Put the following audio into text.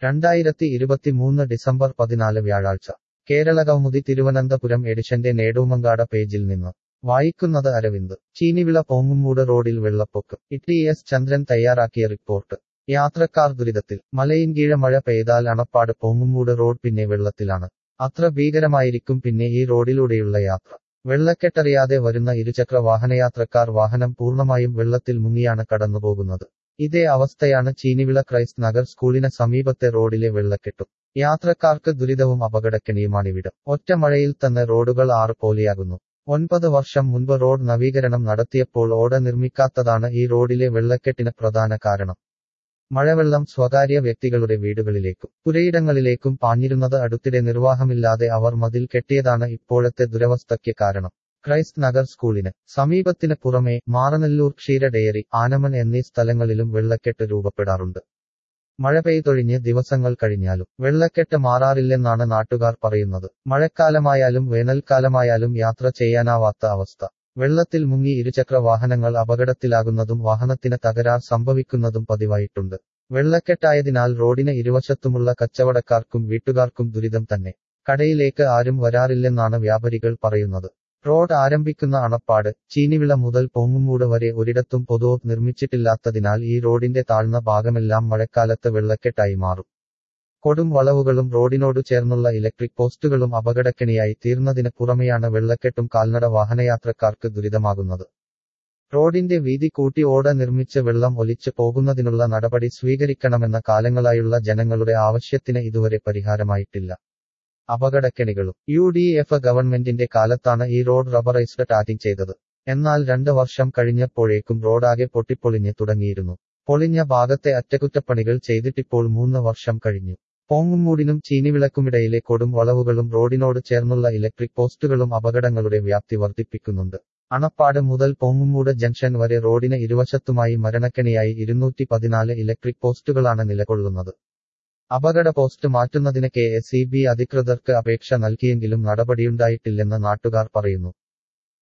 രണ്ടായിരത്തി ഇരുപത്തിമൂന്ന് ഡിസംബർ പതിനാല് വ്യാഴാഴ്ച കേരളകൗമുദി തിരുവനന്തപുരം എഡിഷന്റെ നേടൂമങ്കാട പേജിൽ നിന്ന് വായിക്കുന്നത് അരവിന്ദ് ചീനിവിള പോങ്ങുമൂട് റോഡിൽ വെള്ളപ്പൊക്കം ഇ എസ് ചന്ദ്രൻ തയ്യാറാക്കിയ റിപ്പോർട്ട് യാത്രക്കാർ ദുരിതത്തിൽ മലയിൻകീഴ മഴ പെയ്താൽ അണപ്പാട് പോങ്ങുമൂട് റോഡ് പിന്നെ വെള്ളത്തിലാണ് അത്ര ഭീകരമായിരിക്കും പിന്നെ ഈ റോഡിലൂടെയുള്ള യാത്ര വെള്ളക്കെട്ടറിയാതെ വരുന്ന ഇരുചക്ര വാഹനയാത്രക്കാർ വാഹനം പൂർണ്ണമായും വെള്ളത്തിൽ മുങ്ങിയാണ് കടന്നുപോകുന്നത് ഇതേ അവസ്ഥയാണ് ചീനിവിള ക്രൈസ്റ്റ് നഗർ സ്കൂളിന് സമീപത്തെ റോഡിലെ വെള്ളക്കെട്ടും യാത്രക്കാർക്ക് ദുരിതവും അപകടക്കണിയുമാണിവിടം ഒറ്റ മഴയിൽ തന്നെ റോഡുകൾ ആറ് പോലെയാകുന്നു ഒൻപത് വർഷം മുൻപ് റോഡ് നവീകരണം നടത്തിയപ്പോൾ ഓട നിർമ്മിക്കാത്തതാണ് ഈ റോഡിലെ വെള്ളക്കെട്ടിന് പ്രധാന കാരണം മഴവെള്ളം സ്വകാര്യ വ്യക്തികളുടെ വീടുകളിലേക്കും പുരയിടങ്ങളിലേക്കും പാഞ്ഞിരുന്നത് അടുത്തിടെ നിർവാഹമില്ലാതെ അവർ മതിൽ കെട്ടിയതാണ് ഇപ്പോഴത്തെ ദുരവസ്ഥയ്ക്ക് കാരണം ക്രൈസ്റ്റ് നഗർ സ്കൂളിന് സമീപത്തിന് പുറമെ മാറനല്ലൂർ ക്ഷീര ഡയറി ആനമൻ എന്നീ സ്ഥലങ്ങളിലും വെള്ളക്കെട്ട് രൂപപ്പെടാറുണ്ട് മഴ പെയ്തൊഴിഞ്ഞ് ദിവസങ്ങൾ കഴിഞ്ഞാലും വെള്ളക്കെട്ട് മാറാറില്ലെന്നാണ് നാട്ടുകാർ പറയുന്നത് മഴക്കാലമായാലും വേനൽക്കാലമായാലും യാത്ര ചെയ്യാനാവാത്ത അവസ്ഥ വെള്ളത്തിൽ മുങ്ങി ഇരുചക്ര വാഹനങ്ങൾ അപകടത്തിലാകുന്നതും വാഹനത്തിന് തകരാർ സംഭവിക്കുന്നതും പതിവായിട്ടുണ്ട് വെള്ളക്കെട്ടായതിനാൽ റോഡിന് ഇരുവശത്തുമുള്ള കച്ചവടക്കാർക്കും വീട്ടുകാർക്കും ദുരിതം തന്നെ കടയിലേക്ക് ആരും വരാറില്ലെന്നാണ് വ്യാപാരികൾ പറയുന്നത് റോഡ് ആരംഭിക്കുന്ന അണപ്പാട് ചീനിവിള മുതൽ പൊങ്ങുമൂട് വരെ ഒരിടത്തും പൊതുവോ നിർമ്മിച്ചിട്ടില്ലാത്തതിനാൽ ഈ റോഡിന്റെ താഴ്ന്ന ഭാഗമെല്ലാം മഴക്കാലത്ത് വെള്ളക്കെട്ടായി മാറും കൊടും വളവുകളും റോഡിനോട് ചേർന്നുള്ള ഇലക്ട്രിക് പോസ്റ്റുകളും അപകടക്കെണിയായി തീർന്നതിന് പുറമെയാണ് വെള്ളക്കെട്ടും കാൽനട വാഹനയാത്രക്കാർക്ക് ദുരിതമാകുന്നത് റോഡിന്റെ വീതി കൂട്ടി ഓട നിർമ്മിച്ച് വെള്ളം ഒലിച്ചു പോകുന്നതിനുള്ള നടപടി സ്വീകരിക്കണമെന്ന കാലങ്ങളായുള്ള ജനങ്ങളുടെ ആവശ്യത്തിന് ഇതുവരെ പരിഹാരമായിട്ടില്ല അപകടക്കെണികളും യു ഡി എഫ് ഗവൺമെന്റിന്റെ കാലത്താണ് ഈ റോഡ് റബ്ബറൈസ്ഡ് ടാറ്റിംഗ് ചെയ്തത് എന്നാൽ രണ്ട് വർഷം കഴിഞ്ഞപ്പോഴേക്കും റോഡാകെ പൊട്ടിപ്പൊളിഞ്ഞ് തുടങ്ങിയിരുന്നു പൊളിഞ്ഞ ഭാഗത്തെ അറ്റകുറ്റപ്പണികൾ ചെയ്തിട്ടിപ്പോൾ മൂന്ന് വർഷം കഴിഞ്ഞു പോങ്ങുമൂടിനും ചീനിവിളക്കുമിടയിലെ കൊടും വളവുകളും റോഡിനോട് ചേർന്നുള്ള ഇലക്ട്രിക് പോസ്റ്റുകളും അപകടങ്ങളുടെ വ്യാപ്തി വർദ്ധിപ്പിക്കുന്നുണ്ട് അണപ്പാട് മുതൽ പോങ്ങുമൂട് ജംഗ്ഷൻ വരെ റോഡിന് ഇരുവശത്തുമായി മരണക്കെണിയായി ഇരുന്നൂറ്റി പതിനാല് ഇലക്ട്രിക് പോസ്റ്റുകളാണ് നിലകൊള്ളുന്നത് അപകട പോസ്റ്റ് മാറ്റുന്നതിന് കെ എസ് ഇ ബി അധികൃതർക്ക് അപേക്ഷ നൽകിയെങ്കിലും നടപടിയുണ്ടായിട്ടില്ലെന്ന് നാട്ടുകാർ പറയുന്നു